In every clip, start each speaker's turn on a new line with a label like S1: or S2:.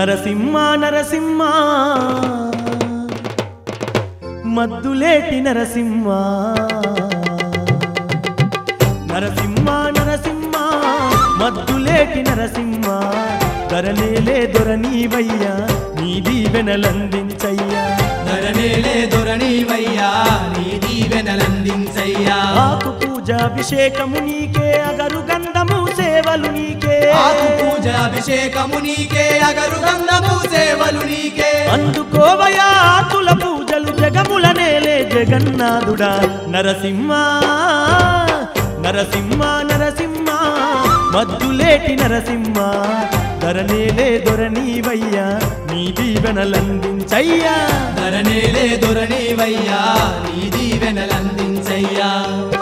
S1: నరసింహ నరసింహ మద్దులేటి నరసింహ నరసింహ నరసింహ మద్దులేటి నరసింహ ధరలేలే దొరనీవయ్యా నీ దీవెనలందించయ్యా
S2: ధరణేలే దొరణివయ్యా నీ దీవెనలందించయ్యా
S1: ఆకు పూజాభిషేకము నీకే అగరు గంధము సేవలు నీకే
S2: ఆకు పూజ అభిషేకము నీకే అగరు గంధము సేవలు నీకే
S1: అందుకోవయా ఆకుల పూజలు జగముల నేలే జగన్నాథుడా నరసింహ నరసింహ నరసింహ మద్దులేటి నరసింహ ధరనేలే దొరనీవయ్యా నీ దీవెనలందించయ్యా
S2: ధరణేలే దొరణివయ్యా నీ దీవెనలందించయ్యా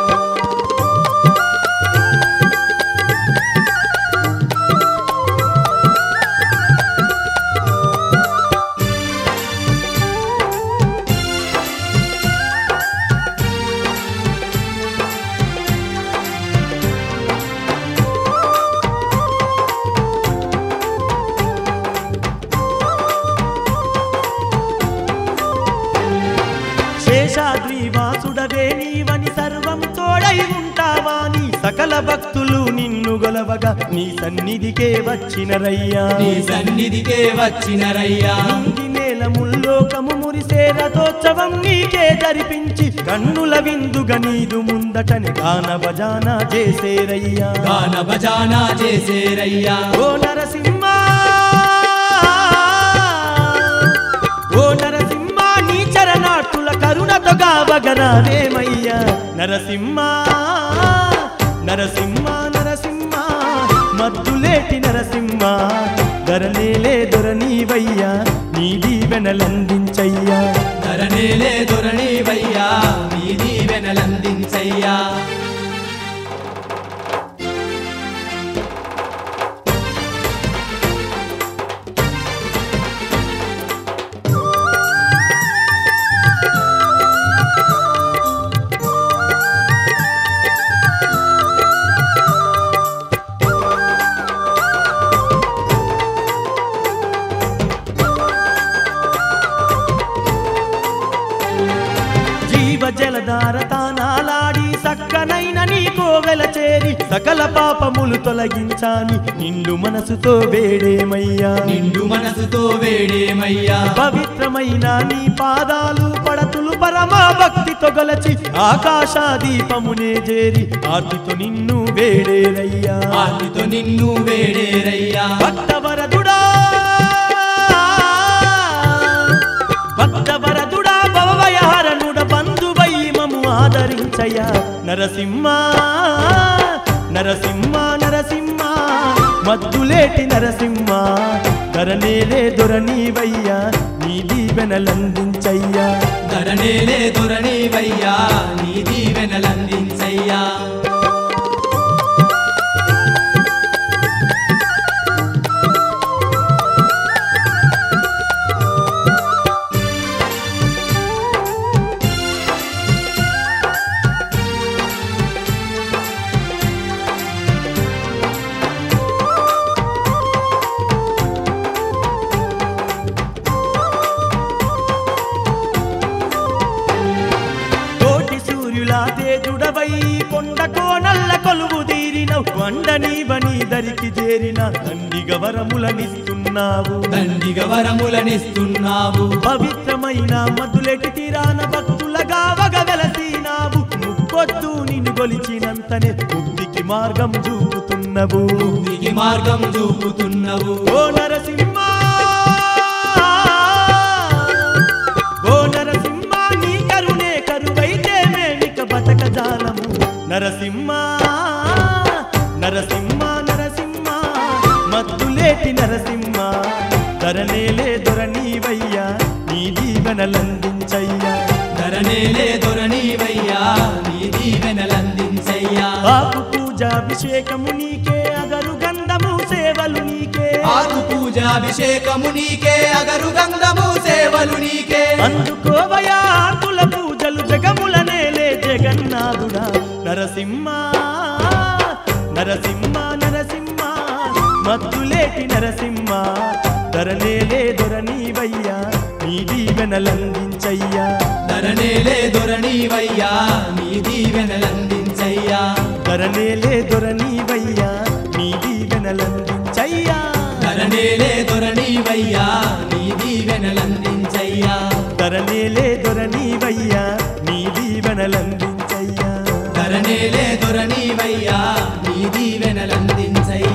S1: శేషాద్రి వాసుడవే నీవని సర్వం తోడై ఉంటావా నీ సకల భక్తులు నిన్ను గొలవగా నీ సన్నిధికే వచ్చినరయ్యా
S2: నీ సన్నిధికే వచ్చినరయ్యా
S1: నింగి నేల ముల్లోకము మురిసే రథోత్సవం నీకే జరిపించి కన్నుల విందుగా నీదు ముందటని గాన భజాన చేసేరయ్యా
S2: గాన భజానా చేసేరయ్యా
S1: ఓ నరసింహ ఓ నరసింహ నీ చరణాట్టుల కరుణతో గావగరావేమయ్యా నరసింహ నరసింహ నరసింహ మద్దులేటి నరసింహ ధరనేలే దొరనీవయ్యా నీ దీవెనలందించయ్యా
S2: ధరణేలే దొరణివయ్యా నీ దీవెనలందించయ్యా
S1: జీవ జలధార తానాలాడి సక్కనైన నీ కోవెల చేరి సకల పాపములు తొలగించాని నిండు మనసుతో వేడేమయ్యా
S2: నిండు మనసుతో వేడేమయ్యా
S1: పవిత్రమైన నీ పాదాలు పడతులు పరమా భక్తితో గలచి ఆకాశాదీపమునే చేరి ఆర్తితో నిన్ను వేడేరయ్యా
S2: ఆర్తితో నిన్ను వేడేరయ్యా
S1: భక్తవరదుడా భక్తవరదుడా భవభయహరణుడ బంధువై మము ఆదరించయ్యా నరసింహ నరసింహ నరసింహ మద్దులేటి నరసింహ ధరనేలే దొరనీవయ్యా నీ దీవెనలందించయ్యా
S2: ధరణేలే దొరణివయ్యా నీ దీవెనలందించయ్యా
S1: కోటి సూర్యులా తేజుడవై కొండ కోనల్ల కొలువు తీరినవు వండనీవని దరికి చేరిన దండిగ వరములనిస్తున్నావు
S2: దండిగ వరములనిస్తున్నావు
S1: పవిత్రమైన మధులెటి తీరాన భక్తులగా వగ వెలసినావు ముక్కొద్దు నిన్ను గొలిచినంతనే ముక్తికి మార్గం చూపుతున్నవు
S2: నీకి మార్గం చూపుతున్నవు
S1: ఓ నరసింహ ఓ నరసింహ నీ కరుణే కరువైతే మేమిక బతక జాలము నరసింహ నరసింహ నరసింహ మత్తులేటి నరసింహ ధరనేలే దొరనీవయ్యా నీ దీవెనలందించయ్యా
S2: ధరణేలే దొరణివయ్యా నీ దీవెనలందించయ్యా
S1: ఆకు పూజాభిషేకము నీకే అగరు గంధము సేవలు నీకే
S2: ఆకు పూజాభిషేకము నీకే అగరు గంధము సేవలు నీకే
S1: అందుకోవయా ఆకుల పూజలు జగముల నేలే జగన్నాథుడా నరసింహ నరసింహ నరసింహ మత్తులేటి నరసింహ ధరనేలే దొరనీవయ్యా నీ దీవెనలందించయ్యా
S2: ధరణేలే దొరణీవయ్యా నీ దీవెనలందించయ్యా
S1: ధరనేలే దొరనీవయ్యా నీ దీవెనలందించయ్యా
S2: ధరణేలే దొరణీవయ్యా నీ దీవెనలందించయ్యా
S1: ధరనేలే దొరనీవయ్యా నీ దీవెనలందించయ్యా
S2: ధరణేలే దొరణీవయ్యా నీ దీవెనలందించయ్యా